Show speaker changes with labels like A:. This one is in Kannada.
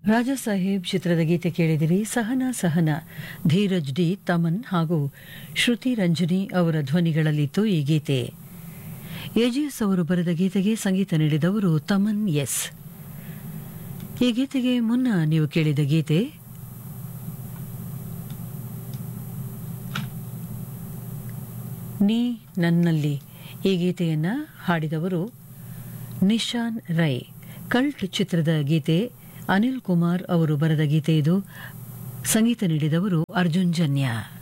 A: ರಾಜಾ ಸಾಹೇಬ್ ಚಿತ್ರದ ಗೀತೆ ಕೇಳಿದಿರಿ ಸಹನಾ ಸಹನ ಧೀರಜ್ ಡಿ ತಮನ್ ಹಾಗೂ ಶ್ರುತಿ ರಂಜನಿ ಅವರ ಧ್ವನಿಗಳಲ್ಲಿತ್ತು ಈ ಗೀತೆ ಎಜಿಎಸ್ ಅವರು ಬರೆದ ಗೀತೆಗೆ ಸಂಗೀತ ನೀಡಿದವರು ತಮನ್ ಎಸ್ ಈ ಗೀತೆಗೆ ಮುನ್ನ ನೀವು ಕೇಳಿದ ಗೀತೆ ನೀ ನನ್ನಲ್ಲಿ ಈ ಗೀತೆಯನ್ನ ಹಾಡಿದವರು ನಿಶಾನ್ ರೈ ಕಲ್ಟ್ ಚಿತ್ರದ ಗೀತೆ ಅನಿಲ್ ಕುಮಾರ್ ಅವರು ಬರೆದ ಗೀತೆ ಇದು ಸಂಗೀತ ನೀಡಿದವರು ಅರ್ಜುನ್ ಜನ್ಯ